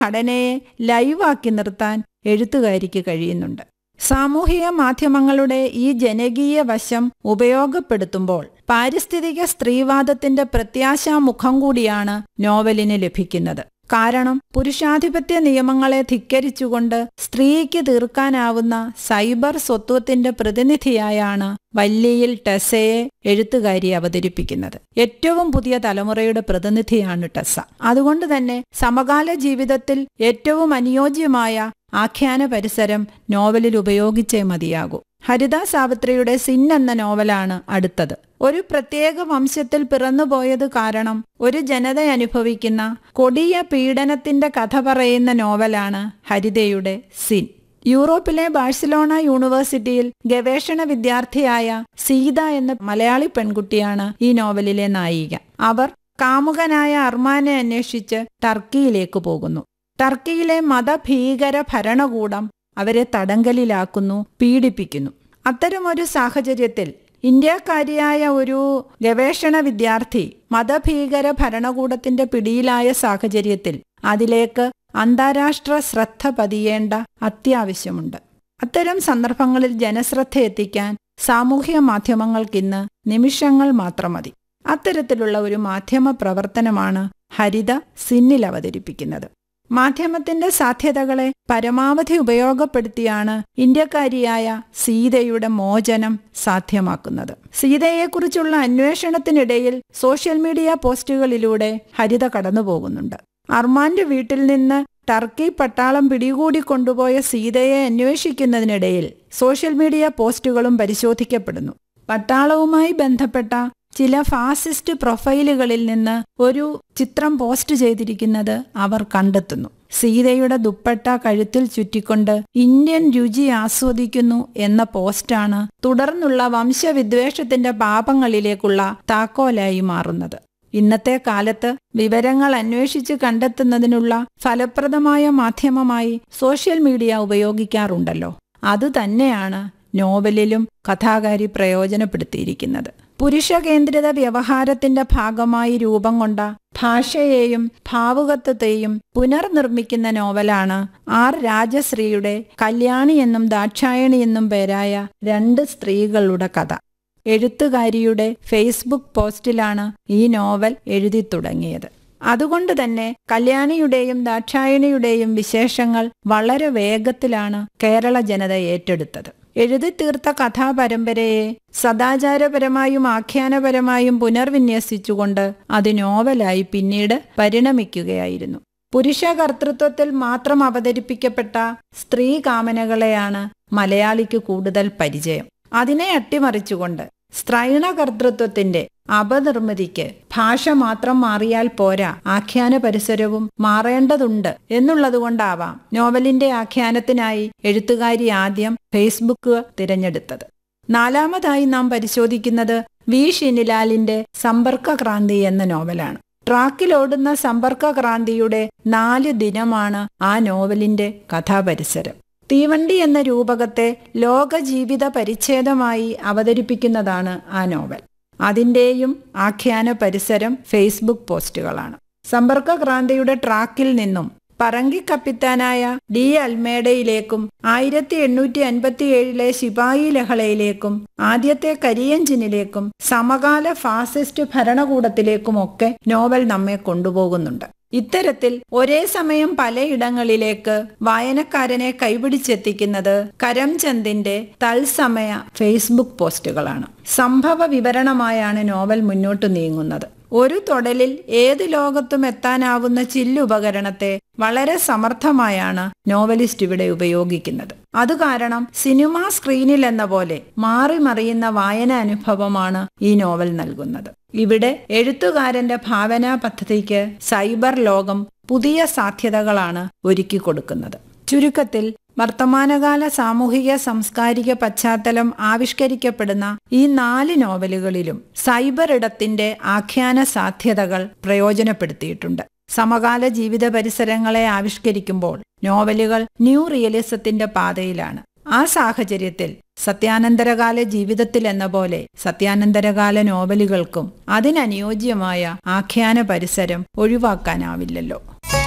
ഘടനയെ ലൈവാക്കി നിർത്താൻ എഴുത്തുകാരിക്ക് കഴിയുന്നുണ്ട് സാമൂഹിക മാധ്യമങ്ങളുടെ ഈ ജനകീയ വശം ഉപയോഗപ്പെടുത്തുമ്പോൾ പാരിസ്ഥിതിക സ്ത്രീവാദത്തിന്റെ പ്രത്യാശാമുഖം കൂടിയാണ് നോവലിന് ലഭിക്കുന്നത് കാരണം പുരുഷാധിപത്യ നിയമങ്ങളെ ധിക്കരിച്ചുകൊണ്ട് സ്ത്രീക്ക് തീർക്കാനാവുന്ന സൈബർ സ്വത്വത്തിന്റെ പ്രതിനിധിയായാണ് വല്ലിയിൽ ടെസയെ എഴുത്തുകാരി അവതരിപ്പിക്കുന്നത് ഏറ്റവും പുതിയ തലമുറയുടെ പ്രതിനിധിയാണ് ടെസ അതുകൊണ്ട് തന്നെ സമകാല ജീവിതത്തിൽ ഏറ്റവും അനുയോജ്യമായ ആഖ്യാന പരിസരം നോവലിൽ ഉപയോഗിച്ചേ മതിയാകൂ ഹരിത സാവിത്രിയുടെ സിൻ എന്ന നോവലാണ് അടുത്തത് ഒരു പ്രത്യേക വംശത്തിൽ പിറന്നുപോയത് കാരണം ഒരു ജനത അനുഭവിക്കുന്ന കൊടിയ പീഡനത്തിന്റെ കഥ പറയുന്ന നോവലാണ് ഹരിതയുടെ സിൻ യൂറോപ്പിലെ ബാഴ്സലോണ യൂണിവേഴ്സിറ്റിയിൽ ഗവേഷണ വിദ്യാർത്ഥിയായ സീത എന്ന മലയാളി പെൺകുട്ടിയാണ് ഈ നോവലിലെ നായിക അവർ കാമുകനായ അർമാനെ അന്വേഷിച്ച് ടർക്കിയിലേക്ക് പോകുന്നു ടർക്കിയിലെ മതഭീകര ഭരണകൂടം അവരെ തടങ്കലിലാക്കുന്നു പീഡിപ്പിക്കുന്നു അത്തരമൊരു സാഹചര്യത്തിൽ ഇന്ത്യക്കാരിയായ ഒരു ഗവേഷണ വിദ്യാർത്ഥി മതഭീകര ഭരണകൂടത്തിന്റെ പിടിയിലായ സാഹചര്യത്തിൽ അതിലേക്ക് അന്താരാഷ്ട്ര ശ്രദ്ധ പതിയേണ്ട അത്യാവശ്യമുണ്ട് അത്തരം സന്ദർഭങ്ങളിൽ ജനശ്രദ്ധ എത്തിക്കാൻ സാമൂഹ്യ മാധ്യമങ്ങൾക്കിന്ന് നിമിഷങ്ങൾ മാത്രം മതി അത്തരത്തിലുള്ള ഒരു മാധ്യമ പ്രവർത്തനമാണ് ഹരിത സിന്നിൽ അവതരിപ്പിക്കുന്നത് മാധ്യമത്തിന്റെ സാധ്യതകളെ പരമാവധി ഉപയോഗപ്പെടുത്തിയാണ് ഇന്ത്യക്കാരിയായ സീതയുടെ മോചനം സാധ്യമാക്കുന്നത് സീതയെക്കുറിച്ചുള്ള അന്വേഷണത്തിനിടയിൽ സോഷ്യൽ മീഡിയ പോസ്റ്റുകളിലൂടെ ഹരിത കടന്നുപോകുന്നുണ്ട് അർമാന്റെ വീട്ടിൽ നിന്ന് ടർക്കി പട്ടാളം പിടികൂടി കൊണ്ടുപോയ സീതയെ അന്വേഷിക്കുന്നതിനിടയിൽ സോഷ്യൽ മീഡിയ പോസ്റ്റുകളും പരിശോധിക്കപ്പെടുന്നു പട്ടാളവുമായി ബന്ധപ്പെട്ട ചില ഫാസിസ്റ്റ് പ്രൊഫൈലുകളിൽ നിന്ന് ഒരു ചിത്രം പോസ്റ്റ് ചെയ്തിരിക്കുന്നത് അവർ കണ്ടെത്തുന്നു സീതയുടെ ദുപ്പട്ട കഴുത്തിൽ ചുറ്റിക്കൊണ്ട് ഇന്ത്യൻ രുചി ആസ്വദിക്കുന്നു എന്ന പോസ്റ്റാണ് തുടർന്നുള്ള വംശവിദ്വേഷത്തിന്റെ പാപങ്ങളിലേക്കുള്ള താക്കോലായി മാറുന്നത് ഇന്നത്തെ കാലത്ത് വിവരങ്ങൾ അന്വേഷിച്ച് കണ്ടെത്തുന്നതിനുള്ള ഫലപ്രദമായ മാധ്യമമായി സോഷ്യൽ മീഡിയ ഉപയോഗിക്കാറുണ്ടല്ലോ അതുതന്നെയാണ് നോവലിലും കഥാകാരി പ്രയോജനപ്പെടുത്തിയിരിക്കുന്നത് പുരുഷ കേന്ദ്രിത വ്യവഹാരത്തിന്റെ ഭാഗമായി രൂപം കൊണ്ട ഭാഷയെയും ഭാവുകത്വത്തെയും പുനർനിർമ്മിക്കുന്ന നോവലാണ് ആർ രാജശ്രീയുടെ കല്യാണി എന്നും ദാക്ഷായണി എന്നും പേരായ രണ്ട് സ്ത്രീകളുടെ കഥ എഴുത്തുകാരിയുടെ ഫേസ്ബുക്ക് പോസ്റ്റിലാണ് ഈ നോവൽ എഴുതി തുടങ്ങിയത് അതുകൊണ്ട് തന്നെ കല്യാണിയുടെയും ദാക്ഷായണിയുടെയും വിശേഷങ്ങൾ വളരെ വേഗത്തിലാണ് കേരള ജനത ഏറ്റെടുത്തത് എഴുതി തീർത്ത കഥാപരമ്പരയെ സദാചാരപരമായും ആഖ്യാനപരമായും പുനർവിന്യസിച്ചുകൊണ്ട് അത് നോവലായി പിന്നീട് പരിണമിക്കുകയായിരുന്നു പുരുഷ കർത്തൃത്വത്തിൽ മാത്രം അവതരിപ്പിക്കപ്പെട്ട സ്ത്രീ കാമനകളെയാണ് മലയാളിക്ക് കൂടുതൽ പരിചയം അതിനെ അട്ടിമറിച്ചുകൊണ്ട് സ്ത്രൈണ കർത്തൃത്വത്തിന്റെ അപനിർമ്മിതിക്ക് ഭാഷ മാത്രം മാറിയാൽ പോരാ ആഖ്യാന പരിസരവും മാറേണ്ടതുണ്ട് എന്നുള്ളതുകൊണ്ടാവാം നോവലിന്റെ ആഖ്യാനത്തിനായി എഴുത്തുകാരി ആദ്യം ഫേസ്ബുക്ക് തിരഞ്ഞെടുത്തത് നാലാമതായി നാം പരിശോധിക്കുന്നത് വി ഷിനിലാലിന്റെ സമ്പർക്ക ക്രാന്തി എന്ന നോവലാണ് ട്രാക്കിലോടുന്ന സമ്പർക്ക ക്രാന്തിയുടെ നാല് ദിനമാണ് ആ നോവലിന്റെ കഥാപരിസരം തീവണ്ടി എന്ന രൂപകത്തെ ലോക ജീവിത പരിച്ഛേദമായി അവതരിപ്പിക്കുന്നതാണ് ആ നോവൽ അതിൻ്റെയും ആഖ്യാന പരിസരം ഫേസ്ബുക്ക് പോസ്റ്റുകളാണ് സമ്പർക്ക ക്രാന്തിയുടെ ട്രാക്കിൽ നിന്നും പറങ്കി കപ്പിത്താനായ ഡി അൽമേഡയിലേക്കും ആയിരത്തി എണ്ണൂറ്റി അൻപത്തി ഏഴിലെ ശിപായി ലഹളയിലേക്കും ആദ്യത്തെ കരിയഞ്ചിനിലേക്കും സമകാല ഫാസിസ്റ്റ് ഭരണകൂടത്തിലേക്കുമൊക്കെ നോവൽ നമ്മെ കൊണ്ടുപോകുന്നുണ്ട് ഇത്തരത്തിൽ ഒരേ സമയം പലയിടങ്ങളിലേക്ക് വായനക്കാരനെ കൈപിടിച്ചെത്തിക്കുന്നത് കരംചന്ദിന്റെ തത്സമയ ഫേസ്ബുക്ക് പോസ്റ്റുകളാണ് സംഭവ വിവരണമായാണ് നോവൽ മുന്നോട്ട് നീങ്ങുന്നത് ഒരു തൊടലിൽ ഏത് ലോകത്തും എത്താനാവുന്ന ചില്ലുപകരണത്തെ വളരെ സമർത്ഥമായാണ് നോവലിസ്റ്റ് ഇവിടെ ഉപയോഗിക്കുന്നത് അത് കാരണം സിനിമാ സ്ക്രീനിൽ എന്ന പോലെ മാറി മറിയുന്ന വായന അനുഭവമാണ് ഈ നോവൽ നൽകുന്നത് ഇവിടെ എഴുത്തുകാരന്റെ ഭാവനാ പദ്ധതിക്ക് സൈബർ ലോകം പുതിയ സാധ്യതകളാണ് ഒരുക്കി കൊടുക്കുന്നത് ചുരുക്കത്തിൽ വർത്തമാനകാല സാമൂഹിക സാംസ്കാരിക പശ്ചാത്തലം ആവിഷ്കരിക്കപ്പെടുന്ന ഈ നാല് നോവലുകളിലും സൈബർ ഇടത്തിന്റെ ആഖ്യാന സാധ്യതകൾ പ്രയോജനപ്പെടുത്തിയിട്ടുണ്ട് സമകാല ജീവിത പരിസരങ്ങളെ ആവിഷ്കരിക്കുമ്പോൾ നോവലുകൾ ന്യൂ റിയലിസത്തിന്റെ പാതയിലാണ് ആ സാഹചര്യത്തിൽ സത്യാനന്തരകാല ജീവിതത്തിൽ എന്ന പോലെ സത്യാനന്തരകാല നോവലുകൾക്കും അതിനനുയോജ്യമായ ആഖ്യാന പരിസരം ഒഴിവാക്കാനാവില്ലല്ലോ